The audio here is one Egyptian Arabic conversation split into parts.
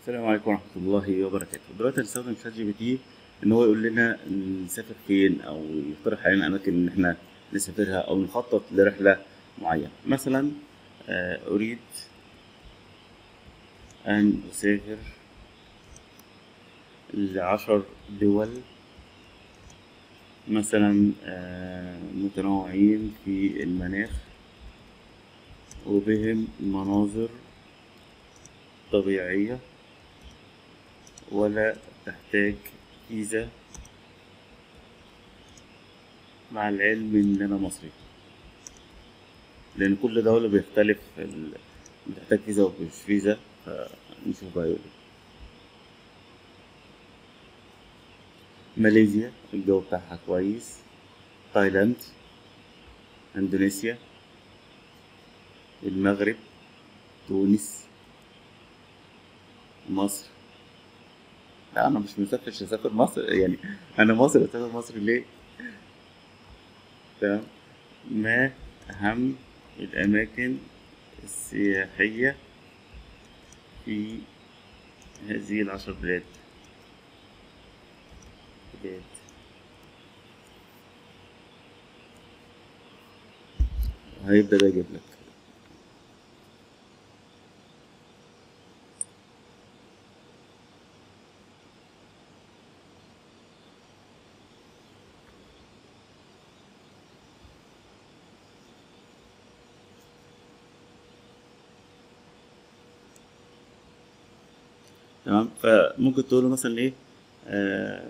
السلام عليكم ورحمة الله وبركاته دلوقتي هنستخدم شات جي بي تي إن هو يقول لنا نسافر فين أو يقترح علينا أماكن إن إحنا نسافرها أو نخطط لرحلة معينة مثلا آه، أريد أن أسافر لعشر دول مثلا آه، متنوعين في المناخ وبهم مناظر طبيعية ولا تحتاج فيزا مع العلم إن أنا مصري لأن كل دولة بيختلف ال- بتحتاج فيزا ومش فيزا فنشوف بقى يقول إيه. ماليزيا الجو بتاعها كويس تايلاند اندونيسيا المغرب تونس مصر لا انا مش مسافر مش هسافر مصر يعني انا مصر هسافر مصر ليه تمام ما اهم الاماكن السياحية في هذه العشر بلاد بلاد هيبدأ ده يجيب لك تمام فممكن تقول له مثلا ايه آه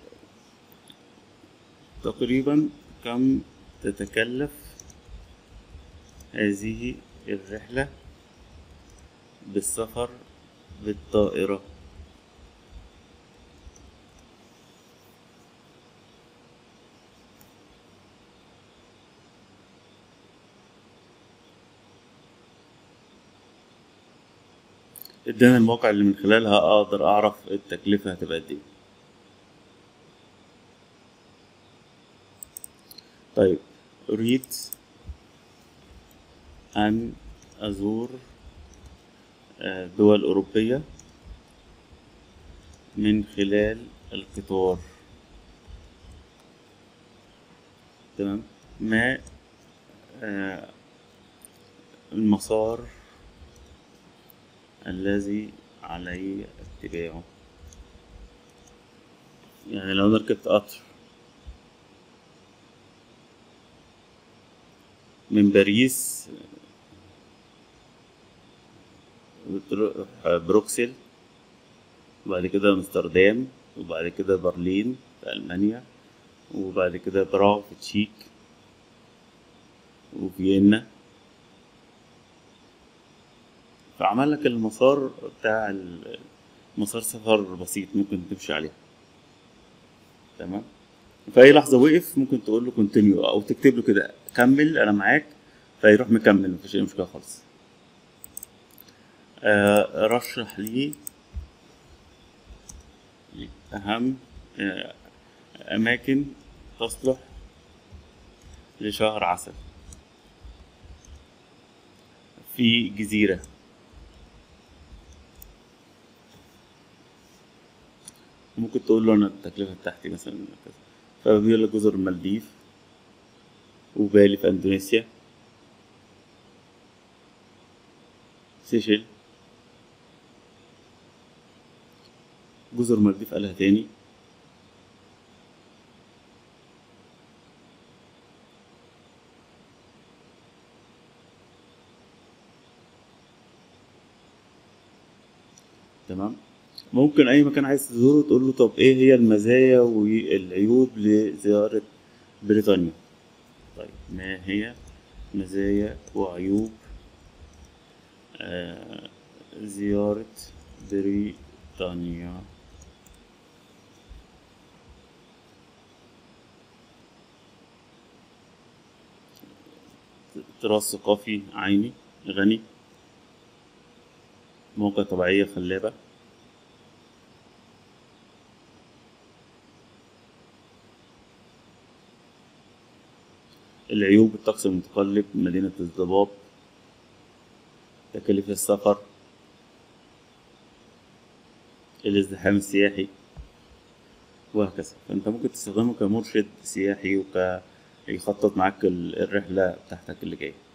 تقريبا كم تتكلف هذه الرحلة بالسفر بالطائرة ادانا الموقع اللي من خلالها اقدر اعرف التكلفة هتبقى قد ايه طيب اريد ان ازور آه، دول اوروبية من خلال القطار تمام ما آه، المسار الذي علي اتباعه يعني لو أنا ركبت قطر من باريس بتروح بروكسل وبعد كده امستردام وبعد كده برلين في ألمانيا وبعد كده براغ في تشيك وفيينا فعمل لك المسار بتاع ال- مسار سفر بسيط ممكن تمشي عليه تمام في اي لحظه وقف ممكن تقول له كونتينيو او تكتب له كده كمل انا معاك فيروح مكمل مفيش اي مشكله خالص آه رشح لي اهم آه اماكن تصلح لشهر عسل في جزيره ممكن تقول له انا التكلفه بتاعتي مثلا كذا فبيقول لك جزر المالديف وبالي في اندونيسيا سيشل جزر المالديف قالها تاني تمام ممكن اي مكان عايز تزوره تقول له طب ايه هي المزايا والعيوب لزيارة بريطانيا طيب ما هي مزايا وعيوب آه زيارة بريطانيا تراث ثقافي عيني غني موقع طبيعية خلابة العيوب الطقس المتقلب مدينة الضباب تكاليف السفر الازدحام السياحي وهكذا فانت ممكن تستخدمه كمرشد سياحي وك يخطط معاك ال- الرحلة بتاعتك اللي جاية